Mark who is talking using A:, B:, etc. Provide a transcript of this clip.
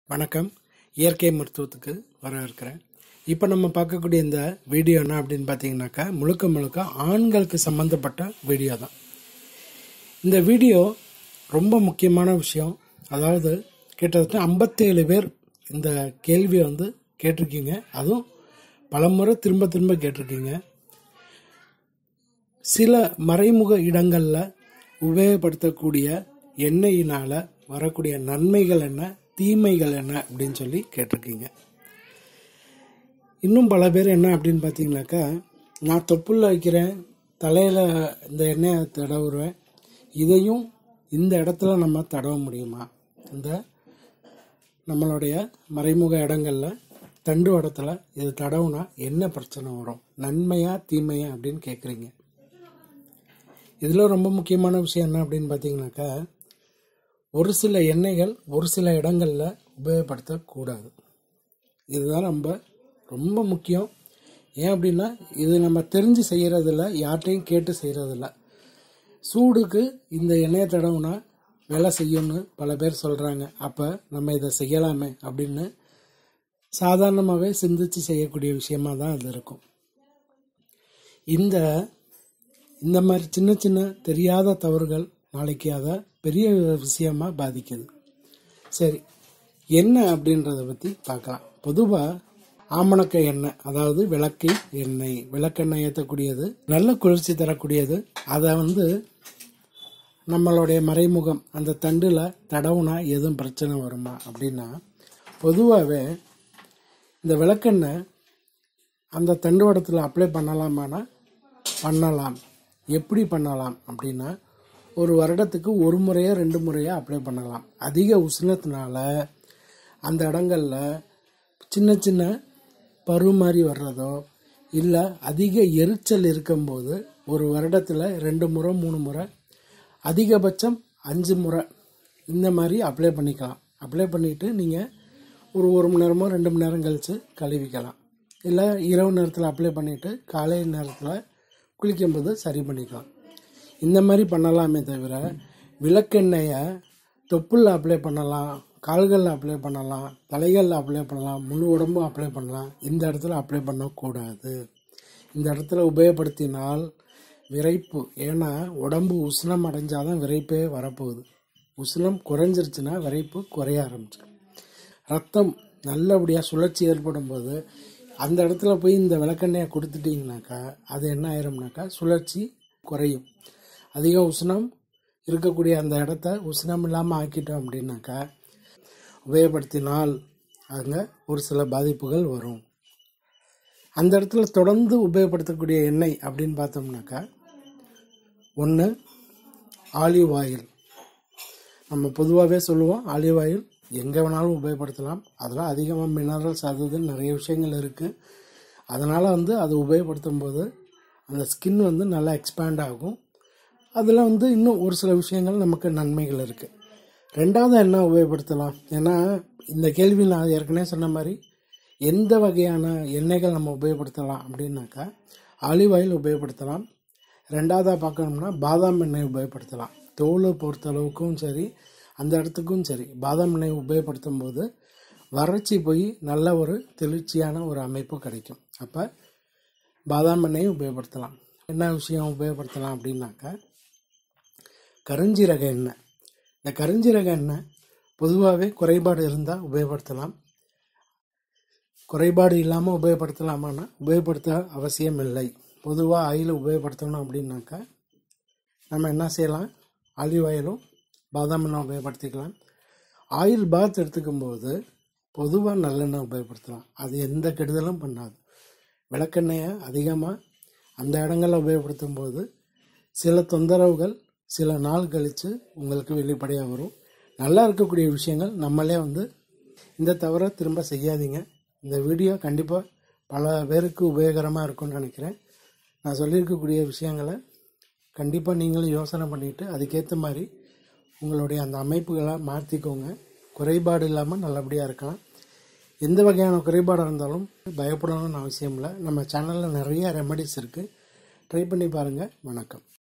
A: வணக்கம் இயற்கை மருத்துவத்துக்கு வரவேற்கிறேன் இப்போ நம்ம பார்க்கக்கூடிய இந்த வீடியோ என்ன அப்படின்னு பார்த்தீங்கன்னாக்கா முழுக்க முழுக்க ஆண்களுக்கு சம்மந்தப்பட்ட வீடியோ தான் இந்த வீடியோ ரொம்ப முக்கியமான விஷயம் அதாவது கிட்டத்தட்ட ஐம்பத்தேழு பேர் இந்த கேள்வியை வந்து கேட்டிருக்கீங்க அதுவும் பலமுறை திரும்ப திரும்ப கேட்டிருக்கீங்க சில மறைமுக இடங்களில் உபயோகப்படுத்தக்கூடிய எண்ணெயினால் வரக்கூடிய நன்மைகள் என்ன தீமைகள் என்ன அப்படின்னு சொல்லி கேட்டிருக்கீங்க இன்னும் பல பேர் என்ன அப்படின்னு பார்த்தீங்கன்னாக்கா நான் தொப்புள்ள வைக்கிறேன் தலையில் இந்த எண்ணெயை தடவுறேன் இதையும் இந்த இடத்துல நம்ம தடவ முடியுமா இந்த நம்மளுடைய மறைமுக இடங்களில் தண்டு இடத்துல இது தடவுனா என்ன பிரச்சனை வரும் நன்மையா தீமையா அப்படின்னு கேட்குறீங்க இதில் ரொம்ப முக்கியமான விஷயம் என்ன அப்படின்னு பார்த்தீங்கன்னாக்கா ஒரு சில எண்ணெய்கள் ஒரு சில இடங்களில் உபயோகப்படுத்தக்கூடாது இதுதான் ரொம்ப ரொம்ப முக்கியம் ஏன் அப்படின்னா இது நம்ம தெரிஞ்சு செய்கிறதில்ல யார்கிட்டையும் கேட்டு செய்கிறதில்ல சூடுக்கு இந்த எண்ணெயை தடவுனா வேலை செய்யும்னு பல பேர் சொல்கிறாங்க அப்போ நம்ம இதை செய்யலாமே அப்படின்னு சாதாரணமாகவே சிந்திச்சு செய்யக்கூடிய விஷயமா தான் அது இருக்கும் இந்த இந்த மாதிரி சின்ன சின்ன தெரியாத தவறுகள் நாளைக்கு அதை பெரிய விஷயமா பாதிக்குது சரி என்ன அப்படின்றத பற்றி பார்க்கலாம் பொதுவாக ஆமணக்க எண்ணெய் அதாவது விளக்கை எண்ணெய் விளக்கெண்ணெய் ஏற்றக்கூடியது நல்ல குளிர்ச்சி தரக்கூடியது அதை வந்து நம்மளுடைய மறைமுகம் அந்த தண்டில் தடவுனா எதுவும் பிரச்சனை வருமா அப்படின்னா பொதுவாகவே இந்த விளக்கெண்ணெய் அந்த தண்டுவடத்தில் அப்ளை பண்ணலாமானா பண்ணலாம் எப்படி பண்ணலாம் அப்படின்னா ஒரு வருடத்துக்கு ஒரு முறையோ ரெண்டு முறையோ அப்ளை பண்ணலாம் அதிக உஷ்ணத்தினால அந்த இடங்களில் சின்ன சின்ன பரு மாதிரி வர்றதோ இல்லை அதிக எரிச்சல் இருக்கும்போது ஒரு வருடத்தில் ரெண்டு முறை மூணு முறை அதிகபட்சம் அஞ்சு முறை இந்த மாதிரி அப்ளை பண்ணிக்கலாம் அப்ளை பண்ணிவிட்டு நீங்கள் ஒரு ஒரு மணி நேரமோ ரெண்டு மணி நேரம் கழித்து கழுவிக்கலாம் இல்லை இரவு நேரத்தில் அப்ளை பண்ணிவிட்டு காலை நேரத்தில் குளிக்கும்போது சரி பண்ணிக்கலாம் இந்த மாதிரி பண்ணலாமே தவிர விளக்கெண்ணெயை தொப்புளில் அப்ளை பண்ணலாம் கால்களில் அப்ளை பண்ணலாம் தலைகளில் அப்ளை பண்ணலாம் முழு உடம்பும் அப்ளை பண்ணலாம் இந்த இடத்துல அப்ளை பண்ணக்கூடாது இந்த இடத்துல உபயோகப்படுத்தினால் விரைப்பு ஏன்னா உடம்பு உஷ்ணம் அடைஞ்சாதான் விரைப்பே வரப்போகுது உஷ்ணம் குறைஞ்சிருச்சுன்னா விரைப்பு குறைய ஆரம்பிச்சிடும் ரத்தம் நல்லபடியாக சுழற்சி ஏற்படும் போது அந்த இடத்துல போய் இந்த விளக்கெண்ணெயை கொடுத்துட்டிங்கனாக்கா அது என்ன ஆயிரும்னாக்கா சுழற்சி குறையும் அதிக உஷ்ணம் இருக்கக்கூடிய அந்த இடத்த உஷ்ணம் இல்லாமல் ஆக்கிட்டோம் அப்படின்னாக்கா உபயோகப்படுத்தினால் அங்கே ஒரு சில பாதிப்புகள் வரும் அந்த இடத்துல தொடர்ந்து உபயோகப்படுத்தக்கூடிய எண்ணெய் அப்படின்னு பார்த்தோம்னாக்கா ஒன்று ஆலிவ் ஆயில் நம்ம பொதுவாகவே சொல்லுவோம் ஆலிவ் ஆயில் எங்கே வேணாலும் உபயோகப்படுத்தலாம் அதெல்லாம் அதிகமாக மினரல்ஸ் அது இதுன்னு நிறைய விஷயங்கள் இருக்குது அதனால் வந்து அது உபயோகப்படுத்தும் போது அந்த ஸ்கின் வந்து நல்லா எக்ஸ்பேண்ட் ஆகும் அதில் வந்து இன்னும் ஒரு சில விஷயங்கள் நமக்கு நன்மைகள் இருக்குது ரெண்டாவது என்ன உபயோகப்படுத்தலாம் ஏன்னா இந்த கேள்வி நான் ஏற்கனவே சொன்ன மாதிரி எந்த வகையான எண்ணெய்கள் நம்ம உபயோகப்படுத்தலாம் அப்படின்னாக்கா ஆலிவ் ஆயில் உபயோகப்படுத்தலாம் ரெண்டாவதாக பார்க்கணும்னா பாதாம் எண்ணெய் உபயோகப்படுத்தலாம் தோலை பொறுத்த அளவுக்கும் சரி அந்த இடத்துக்கும் சரி பாதாம் எண்ணெய் உபயோகப்படுத்தும் போது வறட்சி போய் நல்ல ஒரு தெளிர்ச்சியான ஒரு அமைப்பு கிடைக்கும் அப்போ பாதாம் எண்ணெயும் உபயோகப்படுத்தலாம் என்ன விஷயம் உபயோகப்படுத்தலாம் அப்படின்னாக்கா கருஞ்சீரக எண்ணெய் இந்த கருஞ்சீரக எண்ணெய் பொதுவாகவே குறைபாடு இருந்தால் உபயோகப்படுத்தலாம் குறைபாடு இல்லாமல் உபயோகப்படுத்தலாமான்னா உபயோகப்படுத்த அவசியம் இல்லை பொதுவாக ஆயில் உபயோகப்படுத்தணும் அப்படின்னாக்கா நம்ம என்ன செய்யலாம் ஆலிவ் ஆயிலும் பாதாம் எண்ணெய் உபயோகப்படுத்திக்கலாம் ஆயில் பாத் எடுத்துக்கும்போது பொதுவாக நல்லெண்ணெய் உபயோகப்படுத்தலாம் அது எந்த கெடுதலும் பண்ணாது விளக்கெண்ணெயை அதிகமாக அந்த இடங்களில் உபயோகப்படுத்தும் போது சில தொந்தரவுகள் சில நாள் கழித்து உங்களுக்கு வெளிப்படையாக வரும் நல்லா இருக்கக்கூடிய விஷயங்கள் நம்மளே வந்து இந்த தவிர திரும்ப செய்யாதீங்க இந்த வீடியோ கண்டிப்பாக பல பேருக்கு உபயோகரமாக இருக்கும்னு நினைக்கிறேன் நான் சொல்லியிருக்கக்கூடிய விஷயங்களை கண்டிப்பாக நீங்களும் யோசனை பண்ணிவிட்டு அதுக்கேற்ற மாதிரி உங்களுடைய அந்த அமைப்புகளை மாற்றிக்கோங்க குறைபாடு இல்லாமல் நல்லபடியாக இருக்கலாம் எந்த வகையான குறைபாடாக இருந்தாலும் பயப்படணும்னு அவசியம் இல்லை நம்ம சேனலில் நிறைய ரெமடிஸ் இருக்குது ட்ரை பண்ணி பாருங்கள் வணக்கம்